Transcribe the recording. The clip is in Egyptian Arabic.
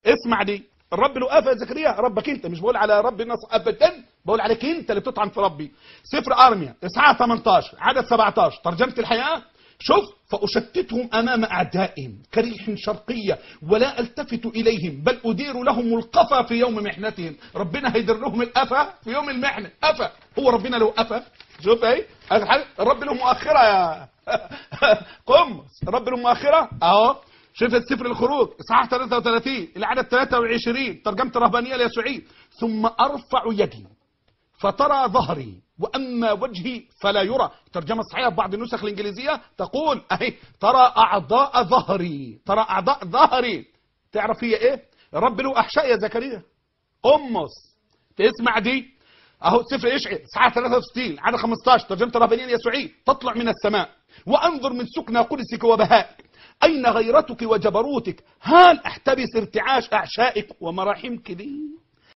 اسمع دي الرب له قفا يا زكريا ربك انت مش بقول على رب الناس ابدا بقول عليك انت اللي بتطعن في ربي سفر ارميا اصحاح 18 عدد 17 ترجمه الحياه شوف فأشتتهم أمام أعدائهم كريح شرقية ولا ألتفت إليهم بل أدير لهم القفا في يوم محنتهم ربنا هيدير لهم القفا في يوم المحنة قفا هو ربنا له قفا شوف اهي هذا حاجة الرب له مؤخرة يا قمص الرب له مؤخرة اهو شوف السفر الخروج اصحاح 33 العدد 23 ترجمة رهبانية اليسوعية ثم أرفع يدي فترى ظهري واما وجهي فلا يرى الترجمه الصحيحه في بعض النسخ الانجليزيه تقول اهي ترى اعضاء ظهري ترى اعضاء ظهري تعرف هي ايه الرب له احشاء يا زكريا قمص تسمع دي اهو سفر يشعي اصحاح 63 عدد 15 ترجمه رهبانيه اليسوعيه تطلع من السماء وانظر من سكنى قدسك وبهائك اين غيرتك وجبروتك هل احتبس ارتعاش احشائك ومراحمك لي